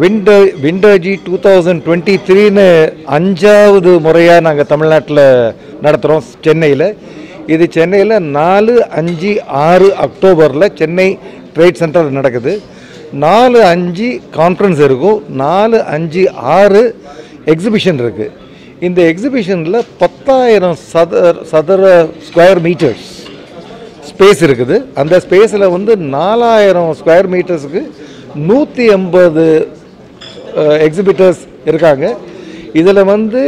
winter விண்டர்ஜி two thousand twenty த்ரீன்னு அஞ்சாவது முறையாக நாங்கள் தமிழ்நாட்டில் நடத்துகிறோம் சென்னையில் இது சென்னையில் நாலு அஞ்சு ஆறு அக்டோபரில் சென்னை ட்ரேட் சென்டரில் நடக்குது நாலு அஞ்சு கான்ஃபரன்ஸ் இருக்கும் நாலு அஞ்சு ஆறு எக்ஸிபிஷன் இருக்குது இந்த எக்ஸிபிஷனில் பத்தாயிரம் சதுர சதுர ஸ்கொயர் மீட்டர்ஸ் ஸ்பேஸ் இருக்குது அந்த ஸ்பேஸில் வந்து நாலாயிரம் ஸ்கொயர் மீட்டர்ஸுக்கு நூற்றி எண்பது எக்ஸிபிட்டர்ஸ் இருக்காங்க இதில் வந்து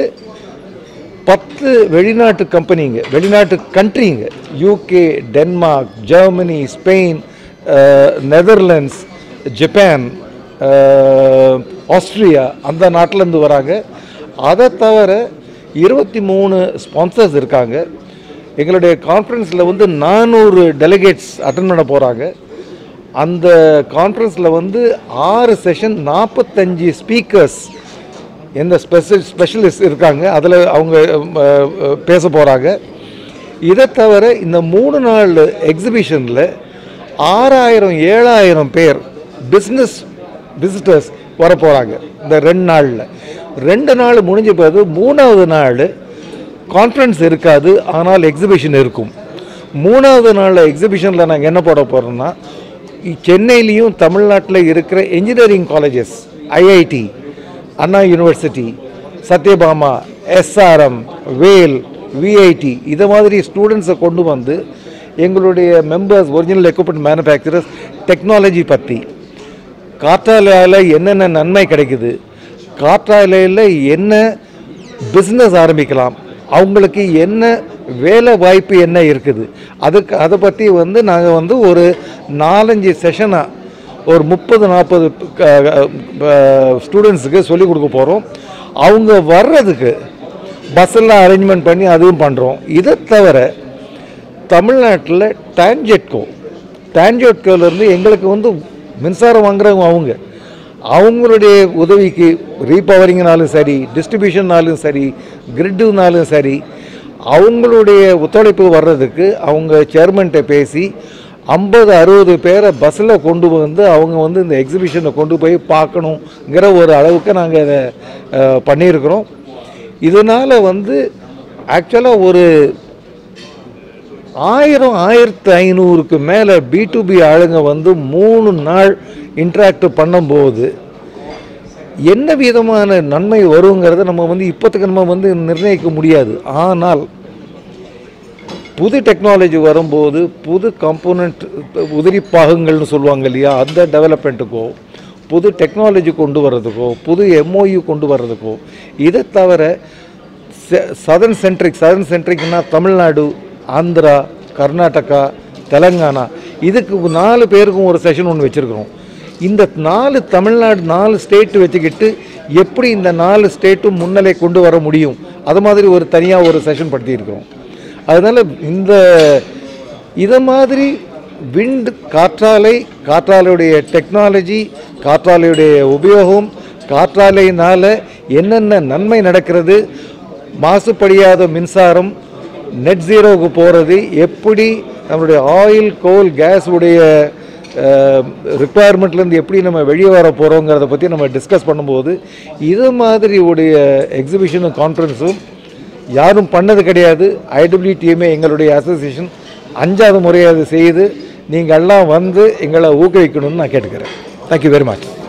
பத்து வெளிநாட்டு கம்பெனிங்க வெளிநாட்டு கண்ட்ரிங்க UK Denmark Germany Spain Netherlands Japan அஹ், ஆஸ்திரியா அந்த நாட்டிலேருந்து வராங்க அதை தவிர இருபத்தி மூணு ஸ்பான்சர்ஸ் இருக்காங்க எங்களுடைய கான்ஃபரன்ஸில் வந்து நானூறு டெலிகேட்ஸ் அட்டன் பண்ண போகிறாங்க அந்த கான்ஃபரன்ஸில் வந்து ஆறு செஷன் நாற்பத்தஞ்சு ஸ்பீக்கர்ஸ் எந்த ஸ்பெஷல் ஸ்பெஷலிஸ்ட் இருக்காங்க அதில் அவங்க அஹ், அஹ், பேச போகிறாங்க இதை தவிர இந்த மூணு நாள் எக்ஸிபிஷனில் ஆறாயிரம் ஏழாயிரம் பேர் பிஸ்னஸ் விசிட்டர்ஸ் வர போகிறாங்க இந்த ரெண்டு நாளில் ரெண்டு நாள் முடிஞ்ச பிறகு மூணாவது நாள் கான்ஃபரன்ஸ் இருக்காது ஆனால் எக்ஸிபிஷன் இருக்கும் மூணாவது நாள் எக்ஸிபிஷனில் நாங்கள் என்ன போட போகிறோம்னா சென்னையிலையும் தமிழ்நாட்டில் இருக்கிற engineering colleges IIT Anna university Sathyabama SRM Vel VIT இதை மாதிரி ஸ்டூடெண்ட்ஸை கொண்டு வந்து எங்களுடைய members original equipment manufacturers technology பற்றி காற்றாலையால் என்னென்ன நன்மை கிடைக்குது காற்றாலையில் என்ன பிஸ்னஸ் ஆரம்பிக்கலாம் அவங்களுக்கு என்ன வேலை வாய்ப்பு என்ன இருக்குது அதுக்கு அதை பற்றி வந்து நாங்கள் வந்து ஒரு நாலஞ்சு செஷனாக ஒரு முப்பது நாற்பது ஸ்டூடெண்ட்ஸுக்கு சொல்லிக் கொடுக்க போகிறோம் அவங்க வர்றதுக்கு பஸ்ஸெல்லாம் அரேஞ்ச்மெண்ட் பண்ணி அதுவும் பண்ணுறோம் இதை தவிர தமிழ்நாட்டில் டான்ஜெட்கோ டான்ஜெட்கோலேருந்து எங்களுக்கு வந்து மின்சாரம் வாங்குறவங்க அவங்க அவங்களுடைய உதவிக்கு ரீபவரிங்னாலும் சரி டிஸ்ட்ரிபியூஷன்னாலும் சரி கிரிட்டுனாலும் சரி அவங்களுடைய ஒத்துழைப்பு வர்றதுக்கு அவங்க சேர்மன்கிட்ட பேசி ஐம்பது அறுபது பேரை பஸ்ஸில் கொண்டு வந்து அவங்க வந்து இந்த எக்ஸிபிஷனை கொண்டு போய் பார்க்கணுங்கிற ஒரு அளவுக்கு நாங்கள் இதை அஹ், பண்ணியிருக்கிறோம் இதனால் வந்து ஆக்சுவலாக ஒரு ஆயிரம் ஆயிரத்து ஐநூறுக்கு மேலே பி டு பி ஆளுங்க வந்து மூணு நாள் இன்ட்ராக்ட் பண்ணும்போது என்ன விதமான நன்மை வருங்கிறத நம்ம வந்து இப்போத்துக்கு நம்ம வந்து நிர்ணயிக்க முடியாது ஆனால் புது டெக்னாலஜி வரும்போது புது காம்போனண்ட் உதிரி பாகங்கள்னு சொல்லுவாங்க இல்லையா அந்த டெவலப்மெண்ட்டுக்கோ புது டெக்னாலஜி கொண்டு வர்றதுக்கோ புது எம்ஓயு கொண்டு வர்றதுக்கோ இதை தவிர சதர்ன் சென்ட்ரிக் சதர்ன் சென்ட்ரிக்னா தமிழ்நாடு ஆந்திரா கர்நாடகா தெலங்கானா இதுக்கு நாலு பேருக்கும் ஒரு செஷன் ஒன்று வச்சுருக்கிறோம் இந்த நாலு தமிழ்நாடு நாலு ஸ்டேட்டு வச்சுக்கிட்டு எப்படி இந்த நாலு ஸ்டேட்டும் முன்னலே கொண்டு வர முடியும் அது மாதிரி ஒரு தனியாக ஒரு செஷன் படுத்தியிருக்கிறோம் அதனால் இந்த இதை மாதிரி விண்ட் காற்றாலை காற்றாலையுடைய டெக்னாலஜி காற்றாலையுடைய உபயோகம் காற்றாலையினால் என்னென்ன நன்மை நடக்கிறது மாசுபடியாத மின்சாரம் நெட் ஜீரோவுக்கு போகிறது எப்படி நம்மளுடைய ஆயில் கோல் கேஸ் உடைய ரிக்குவயர்மெண்ட்லேருந்து எப்படி நம்ம வெளியே வர போகிறோங்கிறத பற்றி நம்ம டிஸ்கஸ் பண்ணும்போது இது மாதிரி உடைய எக்ஸிபிஷனும் கான்ஃபரன்ஸும் யாரும் பண்ணது கிடையாது ஐடபிள்யூடிஎம்ஏ எங்களுடைய அசோசியேஷன் அஞ்சாவது முறையாக அது செய்து நீங்கள் எல்லாம் வந்து எங்களை ஊக்குவிக்கணும்னு நான் கேட்டுக்கிறேன் தேங்க்யூ வெரி மச்